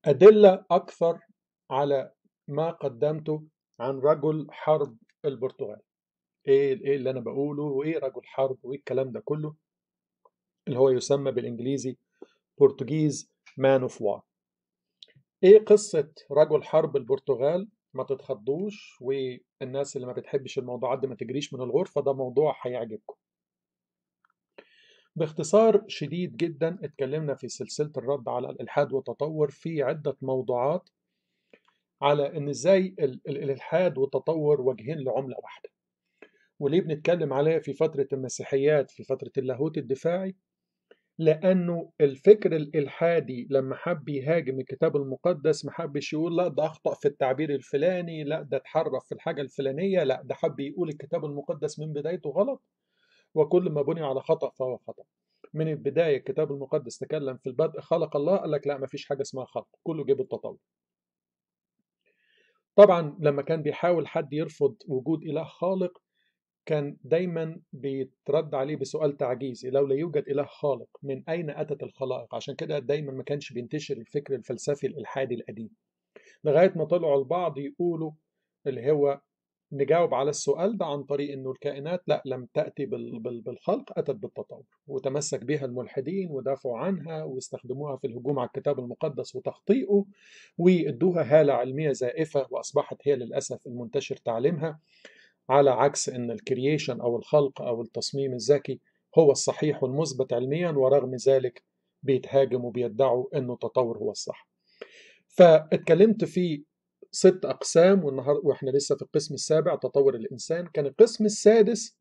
أدلة أكثر على ما قدمته عن رجل حرب البرتغال إيه إيه اللي أنا بقوله وإيه رجل حرب وإيه الكلام ده كله اللي هو يسمى بالإنجليزي برتغيز مان اوف وار إيه قصة رجل حرب البرتغال ما تتخضوش والناس اللي ما بتحبش الموضوعات دي ما تجريش من الغرفة ده موضوع هيعجبكم باختصار شديد جدا اتكلمنا في سلسلة الرد على الإلحاد والتطور في عدة موضوعات على إن إزاي ال- ال- الإلحاد والتطور وجهين لعملة واحدة وليه بنتكلم عليها في فترة المسيحيات في فترة اللاهوت الدفاعي لأنه الفكر الإلحادي لما حب يهاجم الكتاب المقدس ما حبش يقول لا ده أخطأ في التعبير الفلاني لا ده اتحرف في الحاجة الفلانية لا ده حب يقول الكتاب المقدس من بدايته غلط وكل ما بني على خطأ فهو خطأ من البداية الكتاب المقدس تكلم في البدء خلق الله قال لك لا ما فيش حاجة اسمها خلق كله جيب التطور طبعا لما كان بيحاول حد يرفض وجود إله خالق كان دايما بيترد عليه بسؤال تعجيزي لو لا يوجد إله خالق من أين أتت الخلائق عشان كده دايما ما كانش بينتشر الفكر الفلسفي الإلحادي القديم لغاية ما طلعوا البعض يقولوا اللي هو نجاوب على السؤال ده عن طريق انه الكائنات لا لم تأتي بال- بال- بالخلق أتت بالتطور وتمسك بها الملحدين ودافعوا عنها واستخدموها في الهجوم على الكتاب المقدس وتخطيئه وادوها هالة علمية زائفة وأصبحت هي للأسف المنتشر تعليمها على عكس ان الكرييشن او الخلق او التصميم الذكي هو الصحيح والمثبت علميا ورغم ذلك بيتهاجم وبيدعوا انه التطور هو الصح فاتكلمت في ست اقسام والنهار واحنا لسه في القسم السابع تطور الانسان كان القسم السادس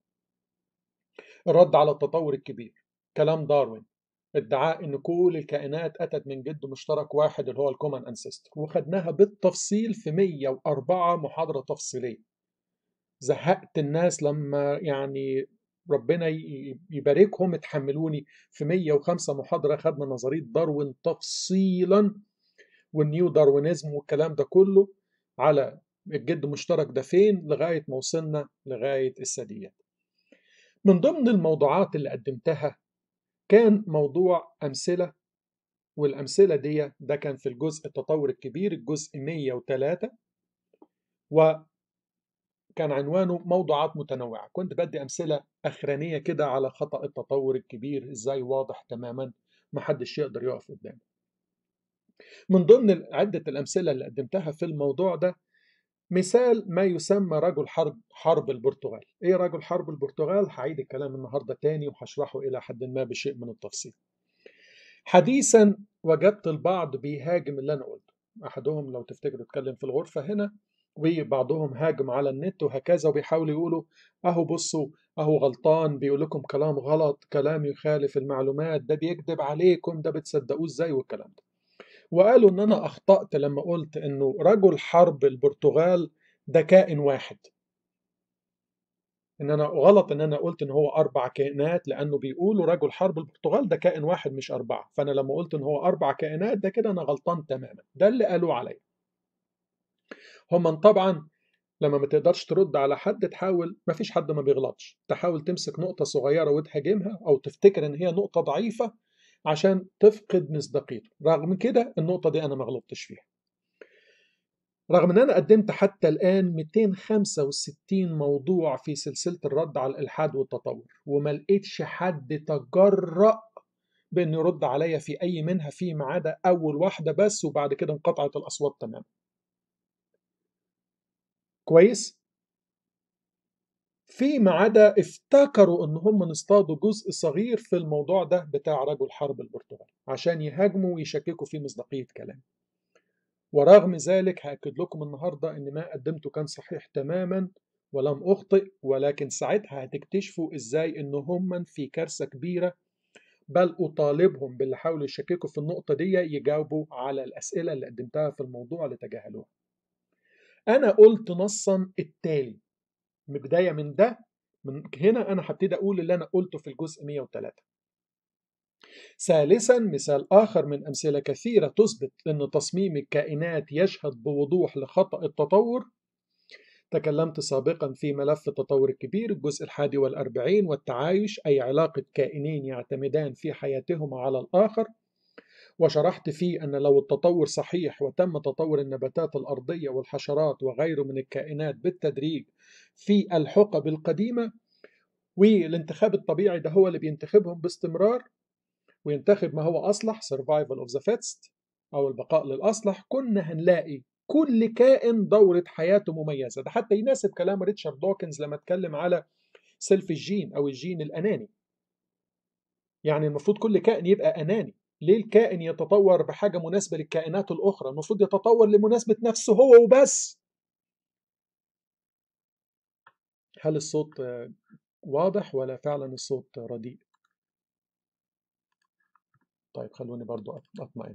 الرد على التطور الكبير كلام داروين ادعاء ان كل الكائنات اتت من جد مشترك واحد اللي هو الكومن انسيستر وخدناها بالتفصيل في 104 محاضره تفصيليه زهقت الناس لما يعني ربنا ي- يباركهم اتحملوني في 105 محاضرة خدنا نظرية داروين تفصيلا والنيو داروينيزم والكلام ده كله على الجد مشترك ده فين لغاية ما وصلنا لغاية الثدييات من ضمن الموضوعات اللي قدمتها كان موضوع أمثلة والأمثلة دي ده كان في الجزء التطور الكبير الجزء 103 و كان عنوانه موضوعات متنوعة كنت بدي أمثلة أخرانية كده على خطأ التطور الكبير إزاي واضح تماما محدش يقدر يقف قدامه من ضمن عدة الأمثلة اللي قدمتها في الموضوع ده مثال ما يسمى رجل حرب حرب البرتغال إيه رجل حرب البرتغال؟ هعيد الكلام النهاردة تاني وهشرحه إلى حد ما بشيء من التفصيل حديثا وجدت البعض بيهاجم اللي أنا قلته أحدهم لو تفتكروا اتكلم في الغرفة هنا وبعضهم هاجم على النت وهكذا وبيحاولوا يقولوا اهو بصوا اهو غلطان بيقول لكم كلام غلط كلام يخالف المعلومات ده بيكذب عليكم ده بتصدقوه ازاي والكلام ده وقالوا ان انا اخطأت لما قلت انه رجل حرب البرتغال ده كائن واحد ان انا غلط ان انا قلت ان هو اربع كائنات لانه بيقولوا رجل حرب البرتغال ده كائن واحد مش اربعه فانا لما قلت ان هو اربع كائنات ده كده انا غلطان تماما ده اللي قالوا عليا هم طبعا لما ما تقدرش ترد على حد تحاول ما فيش حد ما بيغلطش تحاول تمسك نقطة صغيرة وتهاجمها أو تفتكر إن هي نقطة ضعيفة عشان تفقد مصداقيته رغم كده النقطة دي أنا ما غلطتش فيها رغم إن أنا قدمت حتى الآن 265 موضوع في سلسلة الرد على الإلحاد والتطور وما لقيتش حد تجرأ بإنه يرد عليا في أي منها فيما عدا أول واحدة بس وبعد كده انقطعت الأصوات تماما كويس فيما عدا افتكروا ان هم نصطادوا جزء صغير في الموضوع ده بتاع رجل حرب البرتغال عشان يهاجموا ويشككوا في مصداقية كلامي ورغم ذلك هأكد لكم النهاردة ان ما قدمته كان صحيح تماما ولم أخطئ ولكن ساعتها هتكتشفوا ازاي ان هم في كارثة كبيرة بل أطالبهم باللي حاولوا يشككوا في النقطة دي يجاوبوا على الأسئلة اللي قدمتها في الموضوع اللي تجاهلوها أنا قلت نصا التالي من بداية من ده من هنا أنا هبتدي أقول اللي أنا قلته في الجزء 103 ثالثا مثال آخر من أمثلة كثيرة تثبت أن تصميم الكائنات يشهد بوضوح لخطأ التطور تكلمت سابقا في ملف التطور الكبير الجزء الحادي والأربعين والتعايش أي علاقة كائنين يعتمدان في حياتهما على الآخر وشرحت فيه أن لو التطور صحيح وتم تطور النباتات الأرضية والحشرات وغيره من الكائنات بالتدريج في الحقب القديمة والانتخاب الطبيعي ده هو اللي بينتخبهم باستمرار وينتخب ما هو أصلح survival of the fittest أو البقاء للأصلح كنا هنلاقي كل كائن دورة حياته مميزة ده حتى يناسب كلام ريتشارد دوكنز لما اتكلم على سيلف الجين أو الجين الأناني يعني المفروض كل كائن يبقى أناني ليه الكائن يتطور بحاجة مناسبة للكائنات الأخرى المفروض يتطور لمناسبة نفسه هو وبس هل الصوت واضح ولا فعلا الصوت رديء طيب خلوني برضو أطمئن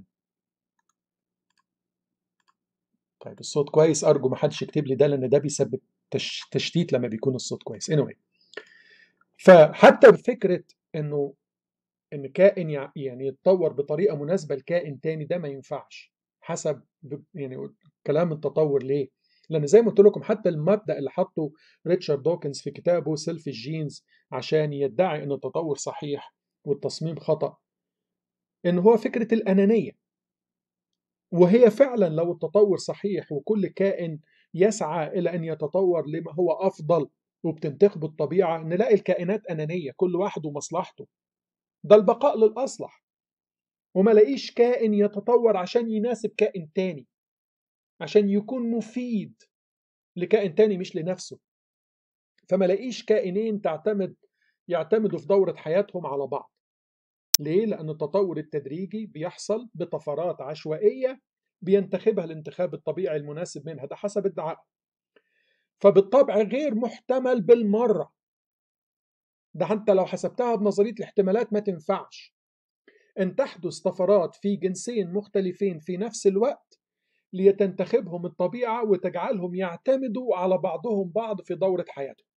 طيب الصوت كويس أرجو ما حدش يكتب لي ده لأن ده بيسبب تشتيت لما بيكون الصوت كويس anyway فحتى بفكرة إنه ان كائن يعني يتطور بطريقه مناسبه لكائن تاني ده ما ينفعش حسب يعني كلام التطور ليه لان زي ما قلت لكم حتى المبدا اللي حطه ريتشارد دوكنز في كتابه سيلف الجينز عشان يدعي ان التطور صحيح والتصميم خطا ان هو فكره الانانيه وهي فعلا لو التطور صحيح وكل كائن يسعى الى ان يتطور لما هو افضل وبتنتخبه الطبيعه نلاقي الكائنات انانيه كل واحد ومصلحته ده البقاء للأصلح وما لاقيش كائن يتطور عشان يناسب كائن تاني عشان يكون مفيد لكائن تاني مش لنفسه فما لاقيش كائنين تعتمد يعتمدوا في دورة حياتهم على بعض ليه؟ لأن التطور التدريجي بيحصل بطفرات عشوائية بينتخبها الانتخاب الطبيعي المناسب منها ده حسب ادعاء فبالطبع غير محتمل بالمرة ده حتى لو حسبتها بنظرية الاحتمالات ما تنفعش أن تحدث طفرات في جنسين مختلفين في نفس الوقت ليتنتخبهم الطبيعة وتجعلهم يعتمدوا على بعضهم بعض في دورة حياتهم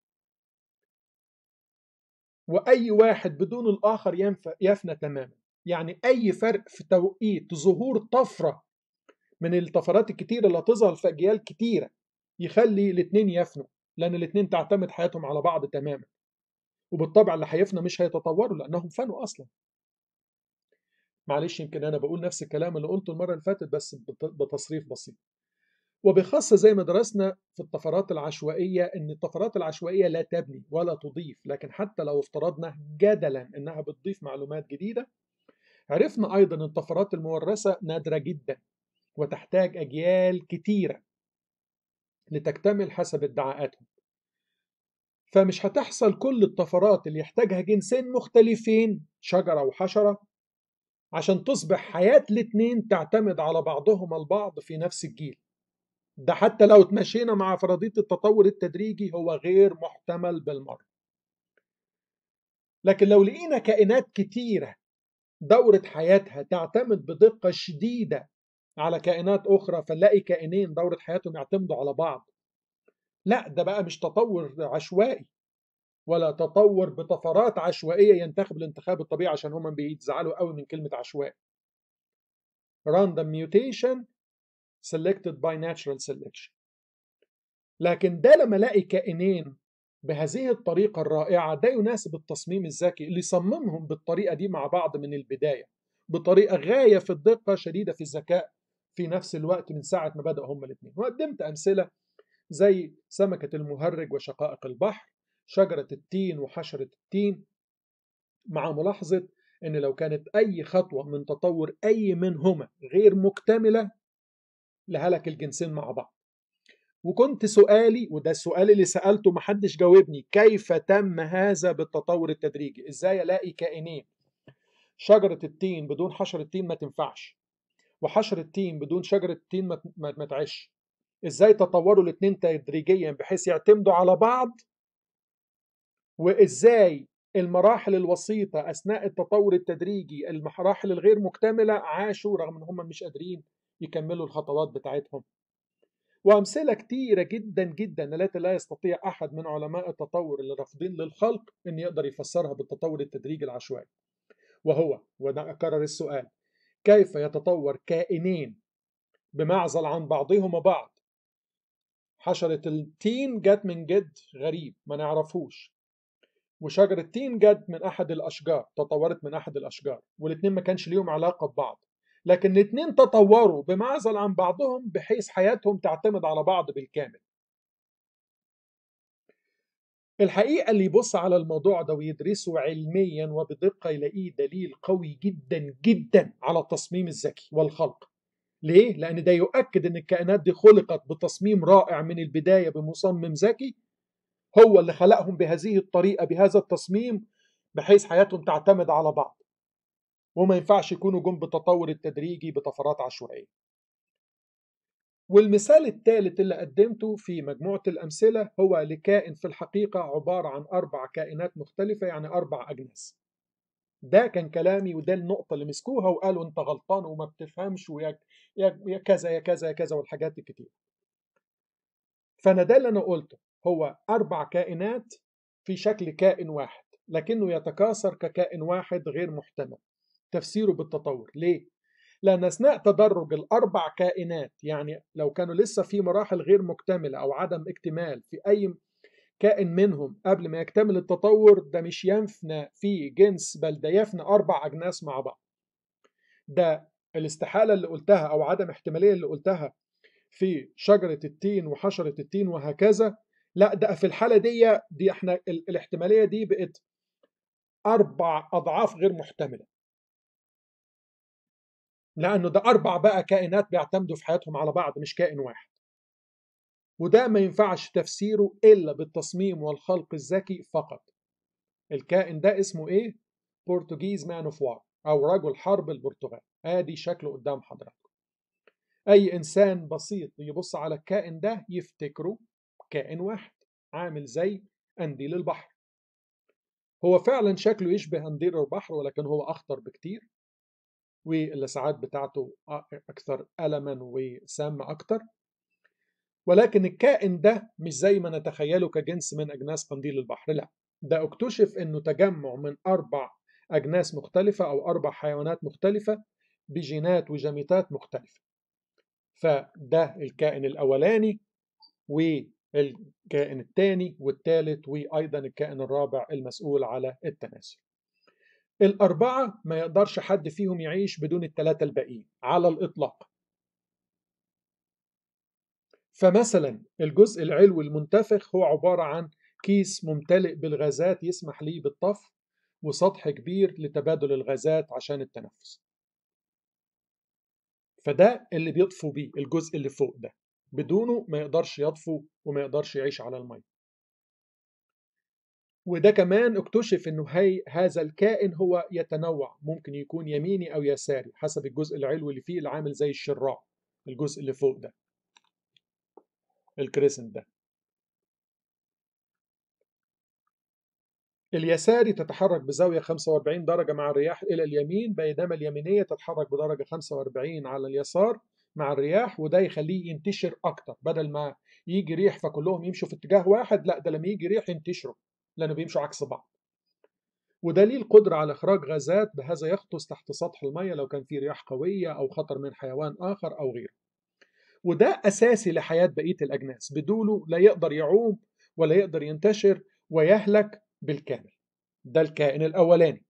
وأي واحد بدون الآخر يفنى تماما يعني أي فرق في توقيت ظهور طفرة من الطفرات الكتيرة اللي هتظهر في أجيال كتيرة يخلي الاثنين يفنوا لأن الاثنين تعتمد حياتهم على بعض تماما وبالطبع اللي هيفنى مش هيتطوروا لانهم فنوا اصلا معلش يمكن انا بقول نفس الكلام اللي قلته المره اللي فاتت بس بتصريف بسيط وبخاصه زي ما درسنا في الطفرات العشوائيه ان الطفرات العشوائيه لا تبني ولا تضيف لكن حتى لو افترضنا جدلا انها بتضيف معلومات جديده عرفنا ايضا ان الطفرات المورثه نادره جدا وتحتاج اجيال كتيره لتكتمل حسب ادعاءاتهم فمش هتحصل كل الطفرات اللي يحتاجها جنسين مختلفين شجرة وحشرة عشان تصبح حياة الاتنين تعتمد على بعضهما البعض في نفس الجيل ده حتى لو تمشينا مع فرضية التطور التدريجي هو غير محتمل بالمرة لكن لو لقينا كائنات كتيرة دورة حياتها تعتمد بدقة شديدة على كائنات أخرى فنلاقي كائنين دورة حياتهم يعتمدوا على بعض لا ده بقى مش تطور عشوائي ولا تطور بطفرات عشوائيه ينتخب الانتخاب الطبيعي عشان هم بيتزعلوا قوي من كلمه عشوائي random mutation selected by natural selection لكن ده لما الاقي كائنين بهذه الطريقة الرائعة ده يناسب التصميم الذكي اللي صممهم بالطريقة دي مع بعض من البداية بطريقة غاية في الدقة شديدة في الذكاء في نفس الوقت من ساعة ما بدأوا هما الاثنين وقدمت أمثلة زي سمكة المهرج وشقائق البحر شجرة التين وحشرة التين مع ملاحظة أن لو كانت أي خطوة من تطور أي منهما غير مكتملة لهلك الجنسين مع بعض وكنت سؤالي وده السؤال اللي سألته محدش جاوبني كيف تم هذا بالتطور التدريجي ازاي الاقي كائنين شجرة التين بدون حشرة التين ما تنفعش وحشرة التين بدون شجرة التين ما تعيش ازاي تطوروا الاثنين تدريجيا بحيث يعتمدوا على بعض وازاي المراحل الوسيطة أثناء التطور التدريجي المراحل الغير مكتملة عاشوا رغم أن هم مش قادرين يكملوا الخطوات بتاعتهم وأمثلة كتيرة جدا جدا التي لا يستطيع أحد من علماء التطور اللي رافضين للخلق أن يقدر يفسرها بالتطور التدريجي العشوائي وهو وأنا أكرر السؤال كيف يتطور كائنين بمعزل عن بعضهما بعض حشرة التين جت من جد غريب ما نعرفوش وشجرة تين جت من أحد الأشجار تطورت من أحد الأشجار والاتنين ما كانش ليهم علاقة ببعض لكن الاثنين تطوروا بمعزل عن بعضهم بحيث حياتهم تعتمد على بعض بالكامل الحقيقة اللي يبص على الموضوع ده ويدرسه علميا وبدقة يلاقيه دليل قوي جدا جدا على التصميم الذكي والخلق ليه؟ لأن ده يؤكد أن الكائنات دي خلقت بتصميم رائع من البداية بمصمم ذكي هو اللي خلقهم بهذه الطريقة بهذا التصميم بحيث حياتهم تعتمد على بعض وما ينفعش يكونوا جم بالتطور التدريجي بطفرات عشوائية والمثال الثالث اللي قدمته في مجموعة الأمثلة هو لكائن في الحقيقة عبارة عن أربع كائنات مختلفة يعني أربع أجناس ده كان كلامي وده النقطة اللي مسكوها وقالوا أنت غلطان وما بتفهمش ويا يا كذا يا كذا يا كذا والحاجات الكتير فأنا ده اللي أنا قلته هو أربع كائنات في شكل كائن واحد لكنه يتكاثر ككائن واحد غير محتمل تفسيره بالتطور ليه؟ لأن أثناء تدرج الأربع كائنات يعني لو كانوا لسه في مراحل غير مكتملة أو عدم اكتمال في أي كائن منهم قبل ما يكتمل التطور ده مش ينفنى في جنس بل ده يفنى أربع أجناس مع بعض ده الاستحالة اللي قلتها أو عدم احتمالية اللي قلتها في شجرة التين وحشرة التين وهكذا لا ده في الحالة دي دي احنا الاحتمالية دي بقت أربع أضعاف غير محتملة لأنه ده أربع بقى كائنات بيعتمدوا في حياتهم على بعض مش كائن واحد وده ما ينفعش تفسيره إلا بالتصميم والخلق الذكي فقط الكائن ده اسمه إيه؟ بورتوجيز مان اوف وار أو رجل حرب البرتغال آدي شكله قدام حضراتكم أي إنسان بسيط يبص على الكائن ده يفتكره كائن واحد عامل زي قنديل البحر هو فعلا شكله يشبه قنديل البحر ولكن هو أخطر بكتير واللسعات بتاعته أكثر ألما وسام أكتر ولكن الكائن ده مش زي ما نتخيله كجنس من أجناس قنديل البحر لا ده اكتشف أنه تجمع من أربع أجناس مختلفة أو أربع حيوانات مختلفة بجينات وجميتات مختلفة فده الكائن الأولاني والكائن الثاني والثالث وأيضا الكائن الرابع المسؤول على التناسل الأربعة ما يقدرش حد فيهم يعيش بدون الثلاثة الباقيين على الإطلاق فمثلا الجزء العلوي المنتفخ هو عبارة عن كيس ممتلئ بالغازات يسمح ليه بالطفو وسطح كبير لتبادل الغازات عشان التنفس فده اللي بيطفو بيه الجزء اللي فوق ده بدونه ما يقدرش يطفو وما يقدرش يعيش على المية وده كمان اكتشف انه هي هذا الكائن هو يتنوع ممكن يكون يميني او يساري حسب الجزء العلوي اللي فيه اللي عامل زي الشراع الجزء اللي فوق ده الكريسنت ده اليساري تتحرك بزاوية 45 درجة مع الرياح إلى اليمين بينما اليمينية تتحرك بدرجة 45 على اليسار مع الرياح وده يخليه ينتشر أكتر بدل ما يجي ريح فكلهم يمشوا في اتجاه واحد لا ده لما يجي ريح ينتشروا لأنه بيمشوا عكس بعض ودليل قدرة على إخراج غازات بهذا يغطس تحت سطح المية لو كان في رياح قوية أو خطر من حيوان آخر أو غيره وده أساسي لحياة بقية الأجناس بدونه لا يقدر يعوم ولا يقدر ينتشر ويهلك بالكامل ده الكائن الأولاني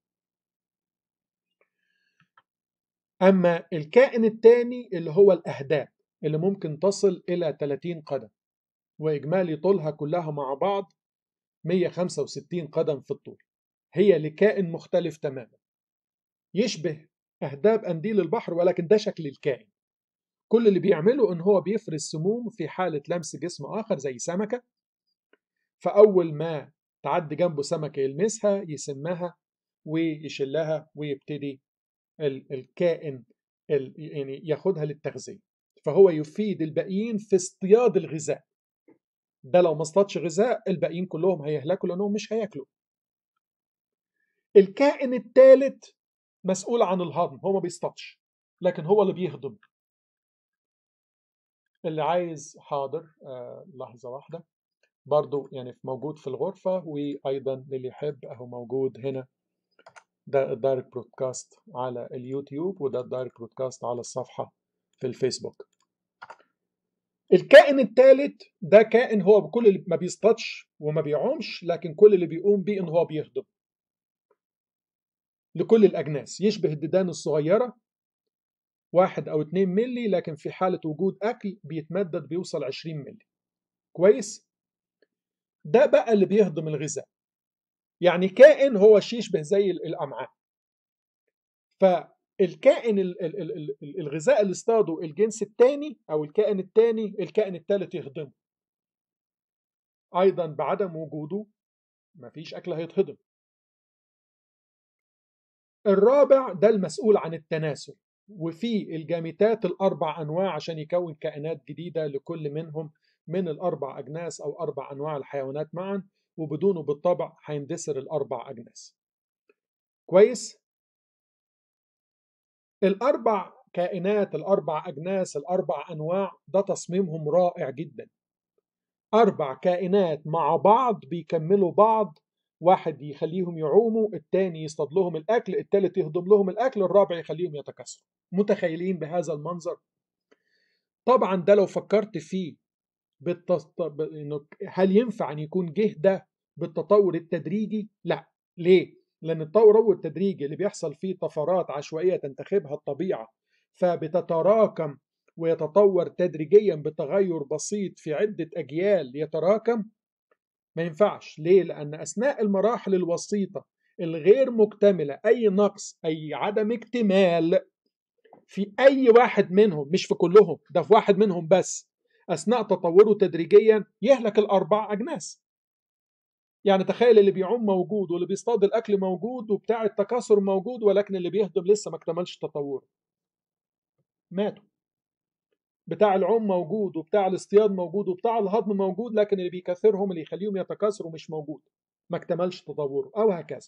أما الكائن الثاني اللي هو الأهداب اللي ممكن تصل إلى 30 قدم وإجمالي طولها كلها مع بعض 165 قدم في الطول هي لكائن مختلف تماما يشبه أهداب أنديل البحر ولكن ده شكل الكائن كل اللي بيعمله إن هو بيفرز سموم في حالة لمس جسم آخر زي سمكة فأول ما تعدي جنبه سمكة يلمسها يسمها ويشلها ويبتدي الكائن يعني ياخدها للتغذية فهو يفيد الباقيين في اصطياد الغذاء ده لو ما اصطادش غذاء الباقيين كلهم هيهلكوا لانهم مش هياكلوا الكائن الثالث مسؤول عن الهضم هو ما بيصطادش لكن هو اللي بيهضم اللي عايز حاضر آه لحظة واحدة برضو يعني موجود في الغرفة وأيضا للي يحب أهو موجود هنا ده الدايركت برودكاست على اليوتيوب وده الدايركت برودكاست على الصفحة في الفيسبوك الكائن الثالث ده كائن هو بكل اللي ما بيصطادش وما بيعومش لكن كل اللي بيقوم بيه ان هو بيهضم لكل الاجناس يشبه الديدان الصغيره واحد أو اتنين ملي لكن في حالة وجود أكل بيتمدد بيوصل 20 ملي كويس؟ ده بقى اللي بيهضم الغذاء يعني كائن هو يشبه زي الأمعاء فالكائن الغذاء اللي اصطاده الجنس الثاني أو الكائن الثاني الكائن الثالث يهضمه أيضا بعدم وجوده مفيش أكل هيتهضم الرابع ده المسؤول عن التناسل وفي الجاميتات الأربع أنواع عشان يكون كائنات جديدة لكل منهم من الأربع أجناس أو أربع أنواع الحيوانات معا وبدونه بالطبع هيندثر الأربع أجناس كويس؟ الأربع كائنات الأربع أجناس الأربع أنواع ده تصميمهم رائع جدا أربع كائنات مع بعض بيكملوا بعض واحد يخليهم يعوموا التاني يصطاد لهم الأكل التالت يهضم لهم الأكل الرابع يخليهم يتكاثروا متخيلين بهذا المنظر طبعا ده لو فكرت فيه بالتص... هل ينفع أن يكون جه ده بالتطور التدريجي؟ لا ليه؟ لأن التطور التدريجي اللي بيحصل فيه طفرات عشوائية تنتخبها الطبيعة فبتتراكم ويتطور تدريجيا بتغير بسيط في عدة أجيال يتراكم ما ينفعش ليه؟ لأن أثناء المراحل الوسيطة الغير مكتملة أي نقص أي عدم اكتمال في أي واحد منهم مش في كلهم ده في واحد منهم بس أثناء تطوره تدريجيا يهلك الأربع أجناس يعني تخيل اللي بيعوم موجود واللي بيصطاد الأكل موجود وبتاع التكاثر موجود ولكن اللي بيهضم لسه ما اكتملش تطوره ماتوا بتاع العوم موجود وبتاع الاصطياد موجود وبتاع الهضم موجود لكن اللي بيكثرهم اللي يخليهم يتكاثروا مش موجود ما اكتملش تطوره او هكذا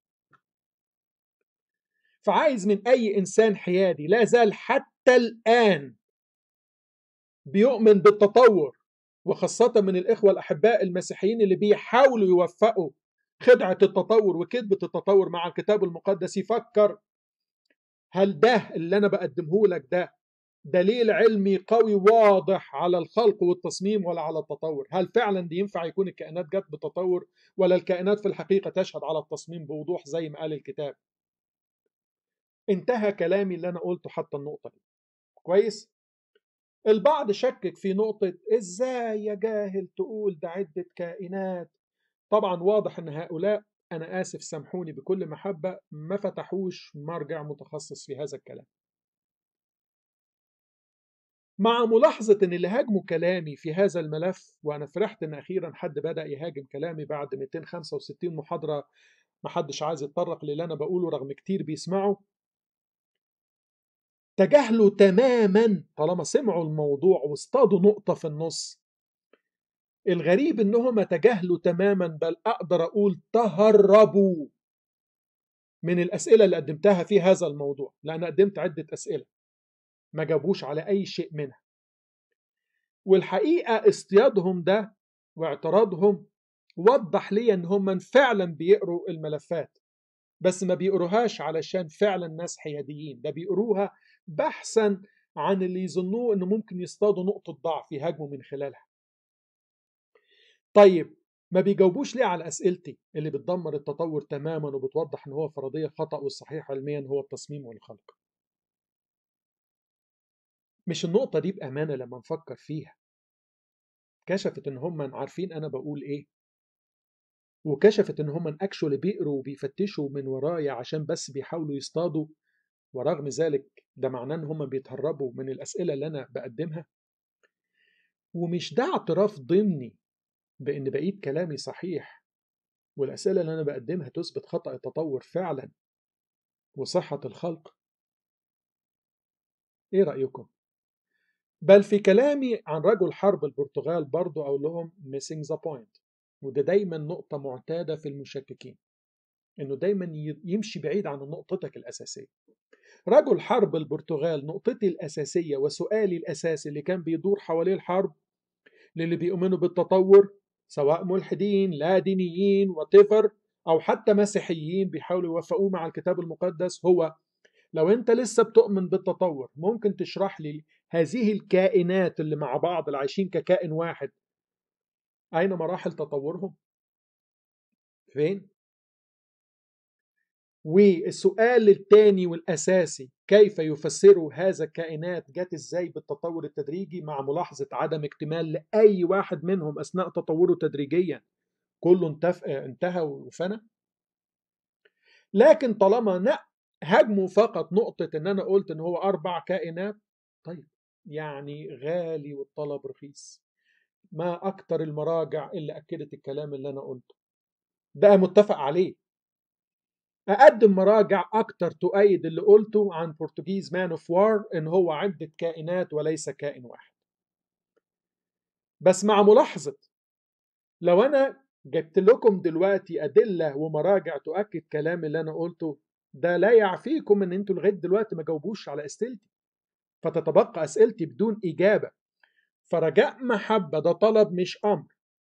فعايز من اي انسان حيادي لا زال حتى الان بيؤمن بالتطور وخاصة من الإخوة الأحباء المسيحيين اللي بيحاولوا يوفقوا خدعة التطور وكذبة التطور مع الكتاب المقدس يفكر هل ده اللي أنا بقدمه لك ده دليل علمي قوي واضح على الخلق والتصميم ولا على التطور هل فعلا دي ينفع يكون الكائنات جت بتطور ولا الكائنات في الحقيقة تشهد على التصميم بوضوح زي ما قال الكتاب انتهى كلامي اللي أنا قلته حتى النقطة دي كويس البعض شكك في نقطة ازاي يا جاهل تقول ده عدة كائنات طبعا واضح ان هؤلاء انا اسف سامحوني بكل محبة ما فتحوش مرجع متخصص في هذا الكلام مع ملاحظة ان اللي هاجموا كلامي في هذا الملف وانا فرحت ان اخيرا حد بدأ يهاجم كلامي بعد 265 محاضرة محدش عايز يتطرق للي انا بقوله رغم كتير بيسمعوا تجاهلوا تماما طالما سمعوا الموضوع واصطادوا نقطة في النص الغريب انهم تجاهلوا تماما بل اقدر اقول تهربوا من الاسئلة اللي قدمتها في هذا الموضوع لان قدمت عدة اسئلة ما جابوش على اي شيء منها والحقيقة اصطيادهم ده واعتراضهم وضح لي ان هم فعلا بيقروا الملفات بس ما بيقروهاش علشان فعلا ناس حياديين ده بيقروها بحثا عن اللي يظنوه انه ممكن يصطادوا نقطة ضعف يهاجموا من خلالها طيب ما بيجاوبوش ليه على اسئلتي اللي بتدمر التطور تماما وبتوضح ان هو فرضية خطأ والصحيح علميا هو التصميم والخلق مش النقطة دي بأمانة لما نفكر فيها كشفت ان هم عارفين انا بقول ايه وكشفت ان هم اكشولي بيقروا وبيفتشوا من ورايا عشان بس بيحاولوا يصطادوا ورغم ذلك ده معناه ان هم بيتهربوا من الاسئله اللي انا بقدمها ومش ده اعتراف ضمني بان بقيه كلامي صحيح والاسئله اللي انا بقدمها تثبت خطا التطور فعلا وصحه الخلق ايه رايكم بل في كلامي عن رجل حرب البرتغال برضو اقول لهم missing the point وده دايما نقطه معتاده في المشككين انه دايما يمشي بعيد عن نقطتك الاساسيه رجل حرب البرتغال نقطتي الأساسية وسؤالي الأساسي اللي كان بيدور حواليه الحرب للي بيؤمنوا بالتطور سواء ملحدين لا دينيين وتفر أو حتى مسيحيين بيحاولوا يوفقوه مع الكتاب المقدس هو لو أنت لسه بتؤمن بالتطور ممكن تشرح لي هذه الكائنات اللي مع بعض اللي عايشين ككائن واحد أين مراحل تطورهم؟ فين؟ والسؤال الثاني والأساسي كيف يفسروا هذا الكائنات جت ازاي بالتطور التدريجي مع ملاحظة عدم اكتمال لأي واحد منهم أثناء تطوره تدريجيا كله انتف... انتهى وفنى لكن طالما هاجموا فقط نقطة ان انا قلت ان هو اربع كائنات طيب يعني غالي والطلب رخيص ما اكتر المراجع اللي اكدت الكلام اللي انا قلته ده متفق عليه اقدم مراجع اكتر تؤيد اللي قلته عن برتغيز مان اوف وار ان هو عدة كائنات وليس كائن واحد بس مع ملاحظة لو انا جبت لكم دلوقتي ادله ومراجع تؤكد كلام اللي انا قلته ده لا يعفيكم ان انتوا لغايه دلوقتي ما جاوبوش على اسئلتي فتتبقى اسئلتي بدون اجابه فرجاء محبه ده طلب مش امر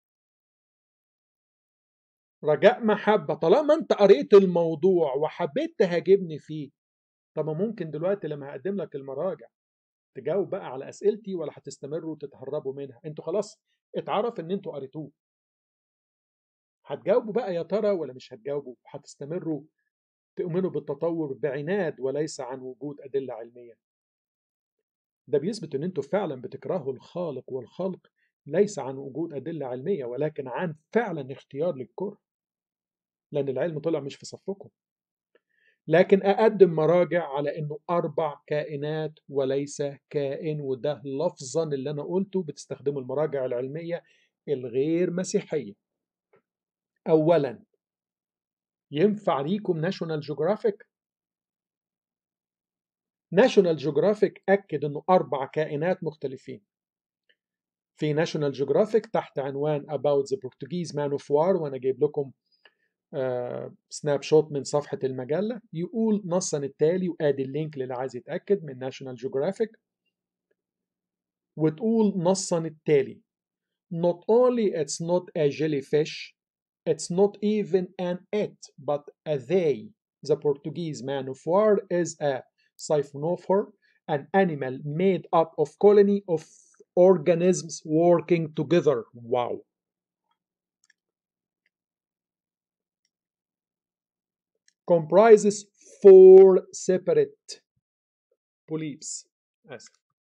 رجاء محبه طالما انت قريت الموضوع وحبيت تهاجمني فيه طب ممكن دلوقتي لما هقدم لك المراجع تجاوب بقى على اسئلتي ولا هتستمروا تتهربوا منها انتوا خلاص اتعرف ان انتوا قريتوه هتجاوبوا بقى يا ترى ولا مش هتجاوبوا هتستمروا تؤمنوا بالتطور بعناد وليس عن وجود أدلة علمية ده بيثبت ان انتوا فعلا بتكرهوا الخالق والخلق ليس عن وجود أدلة علمية ولكن عن فعلا اختيار للكره لأن العلم طلع مش في صفكم لكن أقدم مراجع على أنه أربع كائنات وليس كائن وده لفظا اللي أنا قلته بتستخدمه المراجع العلمية الغير مسيحية أولا ينفع ليكم ناشونال جيوغرافيك ناشونال جيوغرافيك أكد أنه أربع كائنات مختلفين في ناشونال جيوغرافيك تحت عنوان About the Portuguese Man of War وأنا جايب لكم آه سناب شوت من صفحة المجلة يقول نصا التالي وآدي اللينك للي عايز يتأكد من ناشونال جيوغرافيك وتقول نصا التالي Not only it's not a jellyfish It's not even an it, but a they. The Portuguese man of war is a siphonophore, an animal made up of colony of organisms working together. Wow. Comprises four separate polyps. آسف.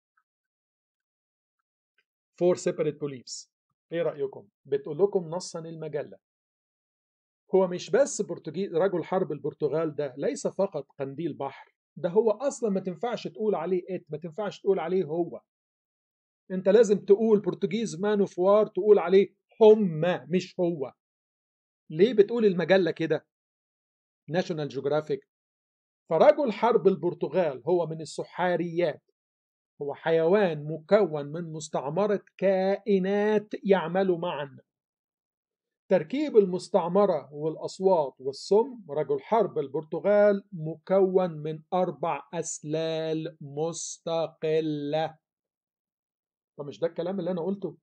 Four separate polyps. ايه رأيكم؟ بتقول لكم نصا المجلة هو مش بس برتغيز رجل حرب البرتغال ده ليس فقط قنديل بحر ده هو اصلا ما تنفعش تقول عليه ات ما تنفعش تقول عليه هو انت لازم تقول برتغيز مان فوار تقول عليه هم مش هو ليه بتقول المجله كده ناشونال جيوغرافيك فرجل حرب البرتغال هو من السحاريات هو حيوان مكون من مستعمره كائنات يعملوا معا تركيب المستعمرة والأصوات والسم رجل حرب البرتغال مكون من أربع أسلال مستقلة فمش ده الكلام اللي أنا قلته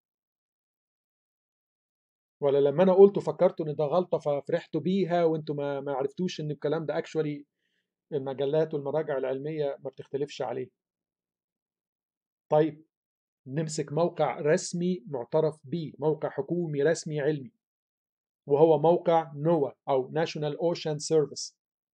ولا لما أنا قلته فكرتوا إن ده غلطة ففرحتوا بيها وأنتوا ما, ما عرفتوش إن الكلام ده أكشولي المجلات والمراجع العلمية ما بتختلفش عليه طيب نمسك موقع رسمي معترف به موقع حكومي رسمي علمي وهو موقع نوا أو National Ocean Service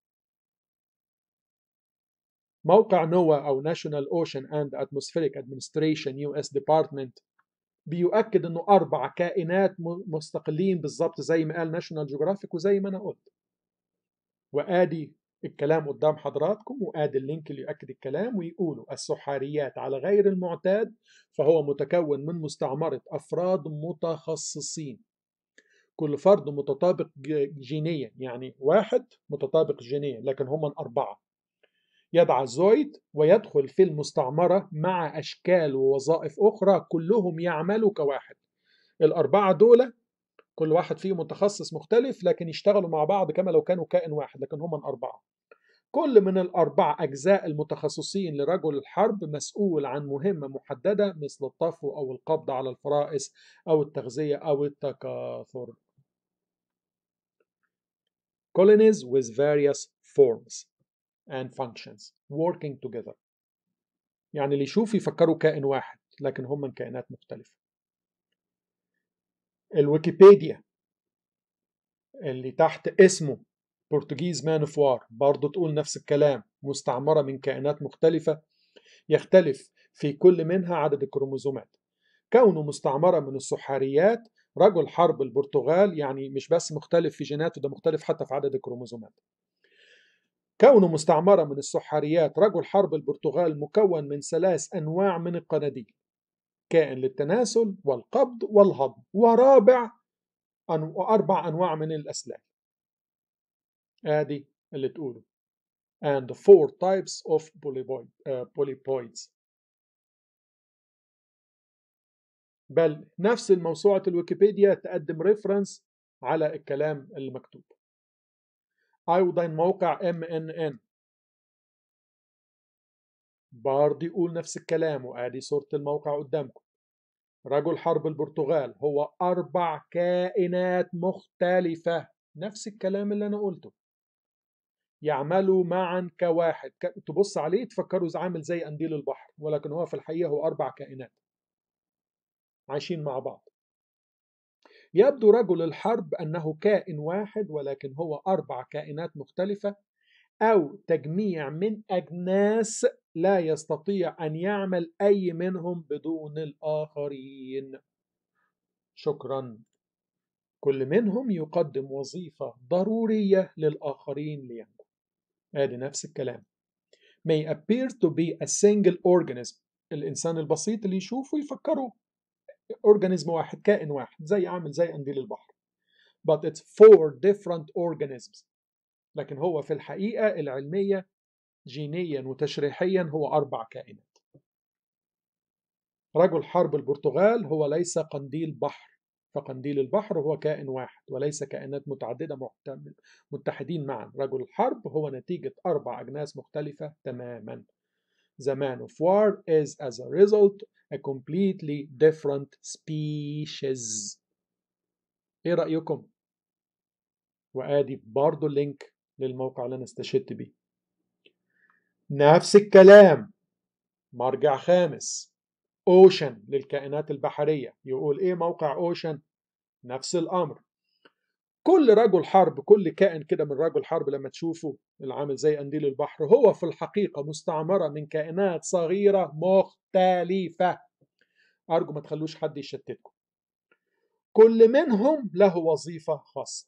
موقع نوا أو National Ocean and Atmospheric Administration US Department بيؤكد انه اربع كائنات مستقلين بالظبط زي ما قال ناشونال جيوغرافيك وزي ما انا قلت وادي الكلام قدام حضراتكم وادي اللينك اللي يؤكد الكلام ويقولوا السحاريات على غير المعتاد فهو متكون من مستعمرة أفراد متخصصين كل فرد متطابق جينيا يعني واحد متطابق جينيا لكن هم أربعة يدعى زويد ويدخل في المستعمرة مع أشكال ووظائف أخرى كلهم يعملوا كواحد الأربعة دول كل واحد فيهم متخصص مختلف لكن يشتغلوا مع بعض كما لو كانوا كائن واحد لكن هم أربعة كل من الأربع أجزاء المتخصصين لرجل الحرب مسؤول عن مهمة محددة مثل الطفو أو القبض على الفرائس أو التغذية أو التكاثر colonies with various forms and functions working together يعني اللي يشوف يفكروا كائن واحد لكن هم كائنات مختلفة الويكيبيديا اللي تحت اسمه برتغيز مان اوف وار برضه تقول نفس الكلام مستعمرة من كائنات مختلفة يختلف في كل منها عدد الكروموزومات كونه مستعمرة من السحاريات رجل حرب البرتغال يعني مش بس مختلف في جيناته ده مختلف حتى في عدد الكروموزومات كونه مستعمرة من السحاريات رجل حرب البرتغال مكون من ثلاث أنواع من القناديل كائن للتناسل والقبض والهضم ورابع أنو... أربع أنواع من الأسلاك آدي اللي تقوله and four types of polypoid, uh, polypoids بل نفس الموسوعة الويكيبيديا تقدم ريفرنس على الكلام المكتوب أيضا موقع MNN برضه يقول نفس الكلام وادي صورة الموقع قدامكم رجل حرب البرتغال هو أربع كائنات مختلفة نفس الكلام اللي أنا قلته يعملوا معا كواحد تبص عليه تفكروا عامل زي قنديل البحر ولكن هو في الحقيقة هو أربع كائنات عايشين مع بعض يبدو رجل الحرب أنه كائن واحد ولكن هو أربع كائنات مختلفة أو تجميع من أجناس لا يستطيع أن يعمل أي منهم بدون الآخرين شكرا كل منهم يقدم وظيفة ضرورية للآخرين لينجو ادي نفس الكلام may appear to be a single organism الإنسان البسيط اللي يشوفه يفكره organism واحد كائن واحد زي عامل زي قنديل البحر but it's four different organisms لكن هو في الحقيقة العلمية جينيا وتشريحيا هو أربع كائنات رجل حرب البرتغال هو ليس قنديل بحر فقنديل البحر هو كائن واحد وليس كائنات متعددة متحدين معا رجل الحرب هو نتيجة أربع أجناس مختلفة تماما The man of war is as a result a completely different species ايه رأيكم؟ وادي برضو اللينك للموقع اللي انا استشهدت بيه نفس الكلام مرجع خامس اوشن للكائنات البحرية يقول ايه موقع اوشن نفس الامر كل رجل حرب كل كائن كده من رجل حرب لما تشوفه العامل زي قنديل البحر هو في الحقيقة مستعمرة من كائنات صغيرة مختلفة أرجو ما تخلوش حد يشتتكم كل منهم له وظيفة خاصة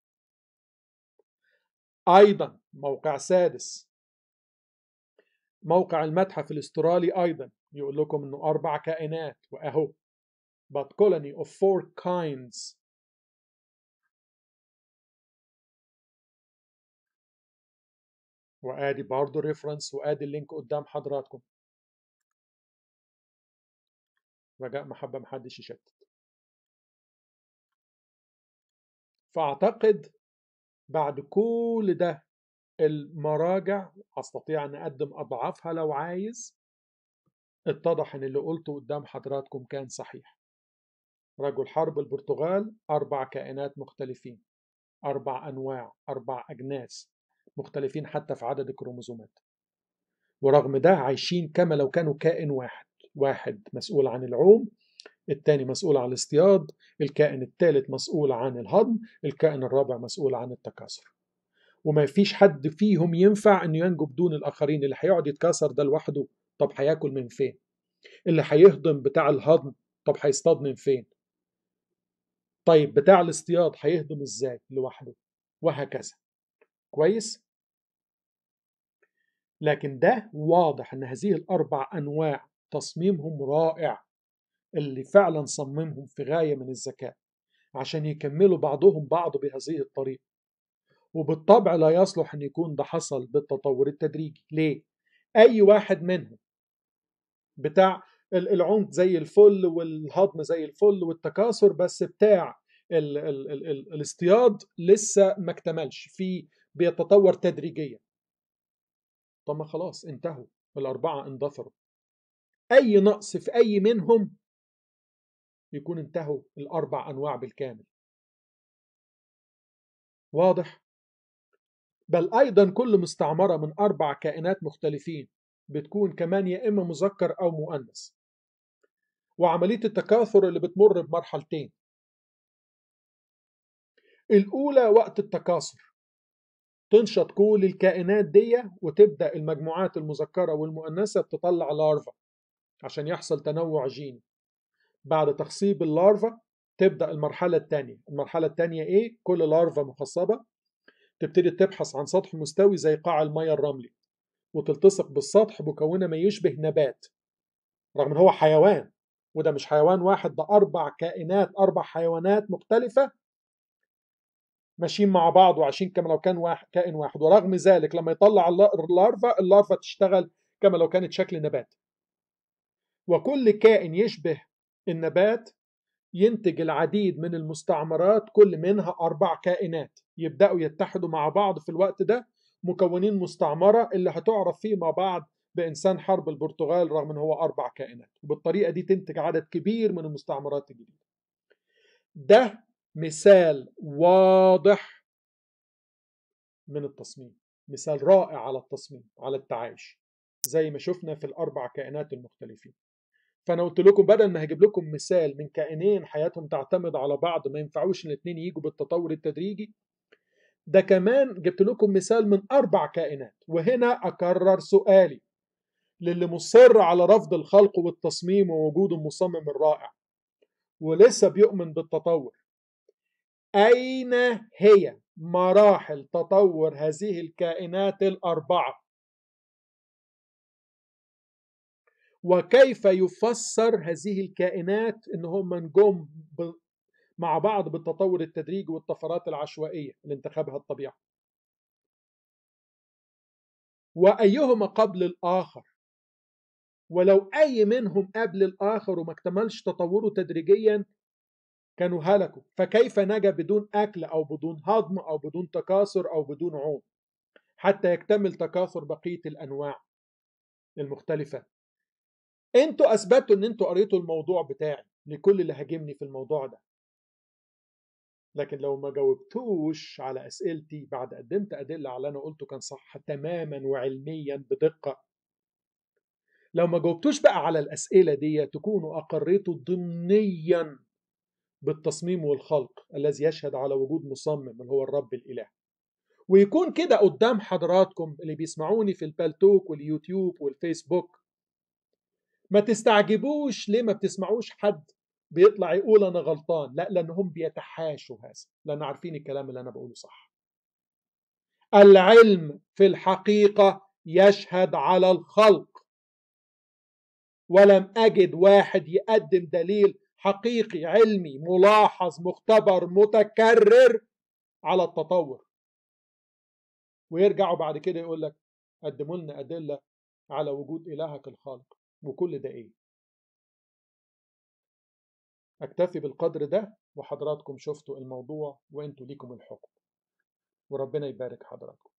أيضا موقع سادس موقع المتحف الاسترالي أيضا يقول لكم أنه أربع كائنات وأهو but colony of four kinds وادي برضه ريفرنس وادي اللينك قدام حضراتكم رجاء محبة محدش يشتت فأعتقد بعد كل ده المراجع أستطيع أن أقدم أضعافها لو عايز اتضح أن اللي قلته قدام حضراتكم كان صحيح رجل حرب البرتغال أربع كائنات مختلفين أربع أنواع أربع أجناس مختلفين حتى في عدد الكروموزومات ورغم ده عايشين كما لو كانوا كائن واحد واحد مسؤول عن العوم الثاني مسؤول عن الاصطياد الكائن الثالث مسؤول عن الهضم الكائن الرابع مسؤول عن التكاثر وما فيش حد فيهم ينفع انه ينجو بدون الاخرين اللي هيقعد يتكاثر ده لوحده طب هياكل من فين اللي هيهضم بتاع الهضم طب هيصطاد من فين طيب بتاع الاصطياد هيهضم ازاي لوحده وهكذا كويس لكن ده واضح ان هذه الاربع انواع تصميمهم رائع اللي فعلا صممهم في غايه من الذكاء عشان يكملوا بعضهم بعض بهذه الطريقه وبالطبع لا يصلح ان يكون ده حصل بالتطور التدريجي ليه اي واحد منهم بتاع العنق زي الفل والهضم زي الفل والتكاثر بس بتاع ال ال ال ال الاصطياد لسه ما اكتملش في بيتطور تدريجيا طب ما خلاص انتهوا الأربعة اندثروا أي نقص في أي منهم يكون انتهوا الأربع أنواع بالكامل واضح؟ بل أيضا كل مستعمرة من أربع كائنات مختلفين بتكون كمان يا إما مذكر أو مؤنث وعملية التكاثر اللي بتمر بمرحلتين الأولى وقت التكاثر تنشط كل الكائنات دي وتبدأ المجموعات المذكرة والمؤنثة تطلع لارفا عشان يحصل تنوع جيني بعد تخصيب اللارفا تبدأ المرحلة الثانية المرحلة الثانية إيه؟ كل لارفا مخصبة تبتدي تبحث عن سطح مستوي زي قاع المياه الرملي وتلتصق بالسطح مكونة ما يشبه نبات رغم ان هو حيوان وده مش حيوان واحد ده أربع كائنات أربع حيوانات مختلفة ماشيين مع بعض وعايشين كما لو كان واحد كائن واحد ورغم ذلك لما يطلع اللارفا اللارفا تشتغل كما لو كانت شكل نبات وكل كائن يشبه النبات ينتج العديد من المستعمرات كل منها أربع كائنات يبدأوا يتحدوا مع بعض في الوقت ده مكونين مستعمرة اللي هتعرف فيه مع بعض بإنسان حرب البرتغال رغم أنه هو أربع كائنات وبالطريقة دي تنتج عدد كبير من المستعمرات الجديدة ده مثال واضح من التصميم مثال رائع على التصميم على التعايش زي ما شفنا في الأربع كائنات المختلفين فانا قلت لكم بدل ما هجيب لكم مثال من كائنين حياتهم تعتمد على بعض ما ينفعوش الاثنين يجوا بالتطور التدريجي ده كمان جبت لكم مثال من اربع كائنات وهنا اكرر سؤالي للي مصر على رفض الخلق والتصميم ووجود المصمم الرائع ولسه بيؤمن بالتطور اين هي مراحل تطور هذه الكائنات الاربعه وكيف يفسر هذه الكائنات ان هم نجوم مع بعض بالتطور التدريجي والطفرات العشوائيه اللي انتخبها الطبيعه وايهما قبل الاخر ولو اي منهم قبل الاخر وما اكتملش تطوره تدريجيا كانوا هلكوا فكيف نجا بدون اكل او بدون هضم او بدون تكاثر او بدون عوم حتى يكتمل تكاثر بقيه الانواع المختلفه انتوا اثبتوا ان انتوا قريتوا الموضوع بتاعي لكل اللي هاجمني في الموضوع ده لكن لو ما جاوبتوش على اسئلتي بعد قدمت ادله على اللي انا قلته كان صح تماما وعلميا بدقه لو ما جاوبتوش بقى على الاسئله دي تكونوا اقريتوا ضمنيا بالتصميم والخلق الذي يشهد على وجود مصمم اللي هو الرب الاله ويكون كده قدام حضراتكم اللي بيسمعوني في البالتوك واليوتيوب والفيسبوك ما تستعجبوش ليه ما بتسمعوش حد بيطلع يقول انا غلطان لا لانهم بيتحاشوا هذا لان عارفين الكلام اللي انا بقوله صح العلم في الحقيقه يشهد على الخلق ولم اجد واحد يقدم دليل حقيقي علمي ملاحظ مختبر متكرر على التطور ويرجعوا بعد كده يقول لك قدموا لنا ادله على وجود الهك الخالق وكل ده ايه اكتفي بالقدر ده وحضراتكم شفتوا الموضوع وانتوا ليكم الحكم وربنا يبارك حضراتكم